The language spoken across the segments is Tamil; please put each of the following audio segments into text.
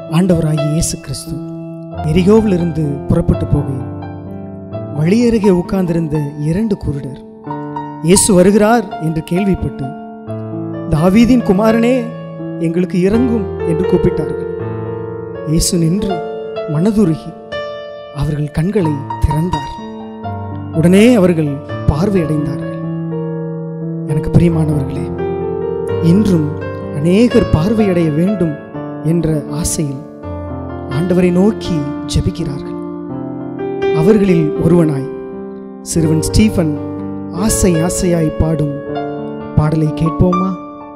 ஆண்டவராகிய இயேசு கிறிஸ்து எரிகோவிலிருந்து புறப்பட்டு போகையில் வழியருகே உட்கார்ந்திருந்த இரண்டு குருடர் இயேசு வருகிறார் என்று கேள்விப்பட்டு தாவீதின் குமாரனே எங்களுக்கு இறங்கும் என்று கூப்பிட்டார்கள் இயேசு நின்று மனதுருகி அவர்கள் கண்களை திறந்தார் உடனே அவர்கள் பார்வையடைந்தார்கள் எனக்கு பிரியமானவர்களே இன்றும் அநேகர் பார்வையடைய வேண்டும் என்ற ஆசையில் ஆண்டவரை நோக்கி ஜெபிக்கிறார்கள் அவர்களில் ஒருவனாய் சிறுவன் ஸ்டீஃபன் ஆசை ஆசையாய் பாடும் பாடலை கேட்போமா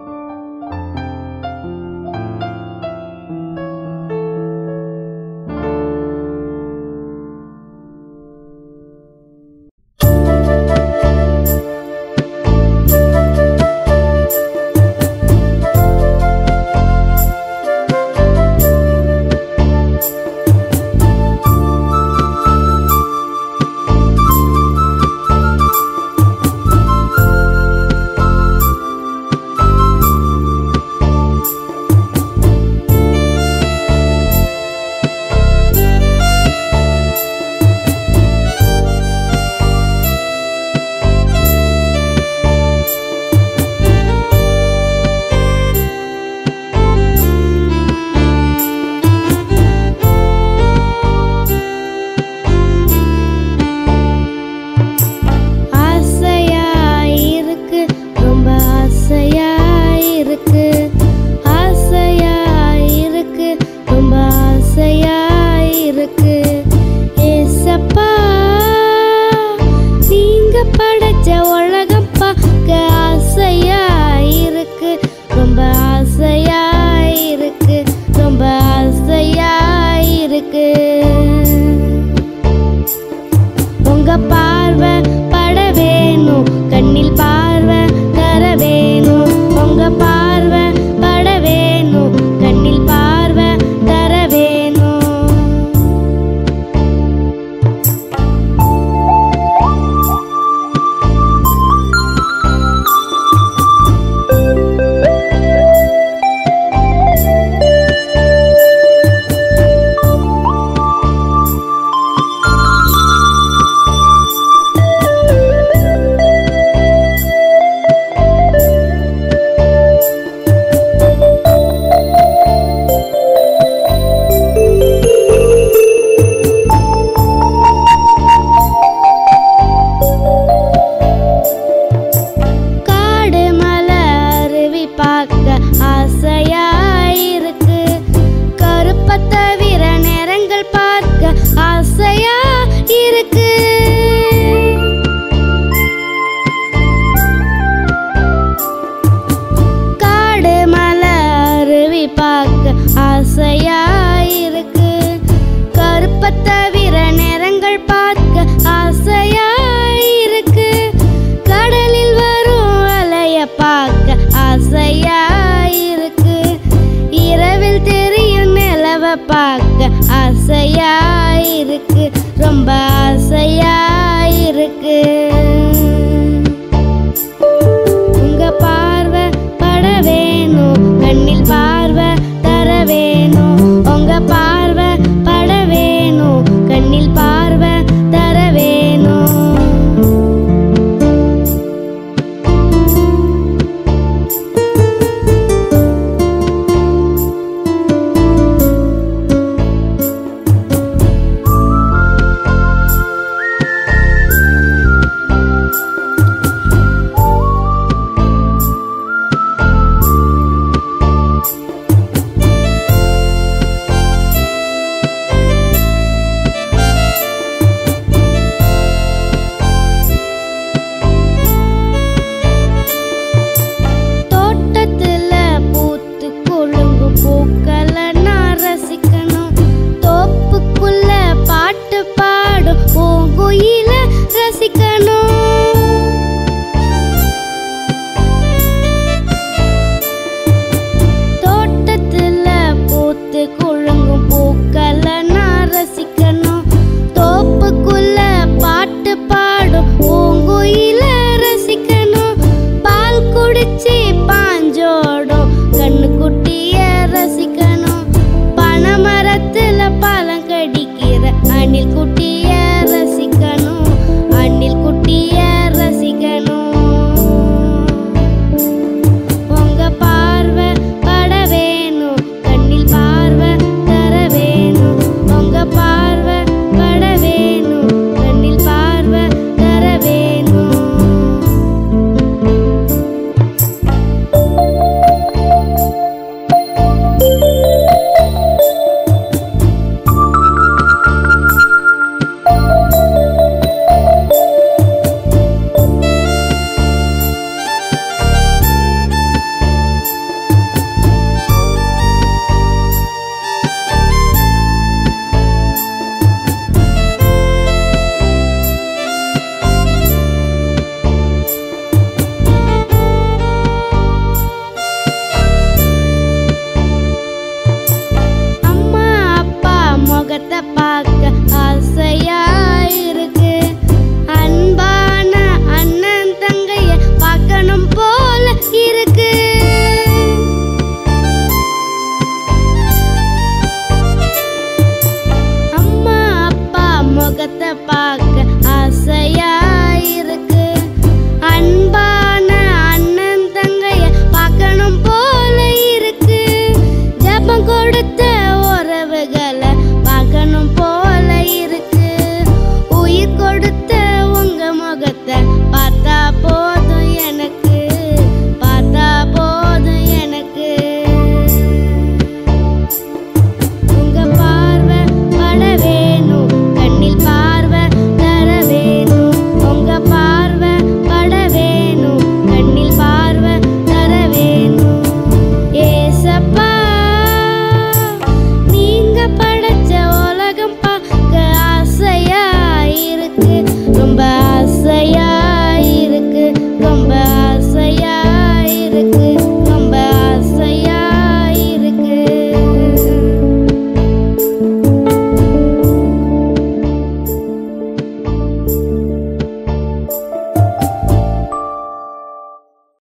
ஆசையாயிருக்கு ரொம்ப ஆசையாயிருக்கு ஆசையாயிருக்கு ரொம்ப ஆசையாயிருக்கு ஏசப்பா நீங்க படைச்ச உலகம் பார்க்க ஆசையாயிருக்கு ரொம்ப ஆசையாயிருக்கு ரொம்ப ஆசையாயிருக்கு உங்க பார்வை பட வேணும் கண்ணில் பார்வை தர வேணும் உங்க பார்வை பட வேணும் கண்ணில் பார்வை தர வேணும் காடு மலை அருவி பார்க்க ஆசையாயிருக்கு கருப்பை தவிர நிறங்கள் பார்க்க ஆசையா இருக்கு காடு மலை அருவி பார்க்க ஆசையாயிருக்கு கருப்பை தவிர நிறங்கள் பார்க்க ஆசையாயிருக்கு கடலில் வரும் அலைய பார்க்க ஆசையாயிருக்கு இரவில் தெரியும் நிலவ பார்க்க ஆசையாயிருக்கு ரொம்ப ஆசையாயிருக்கு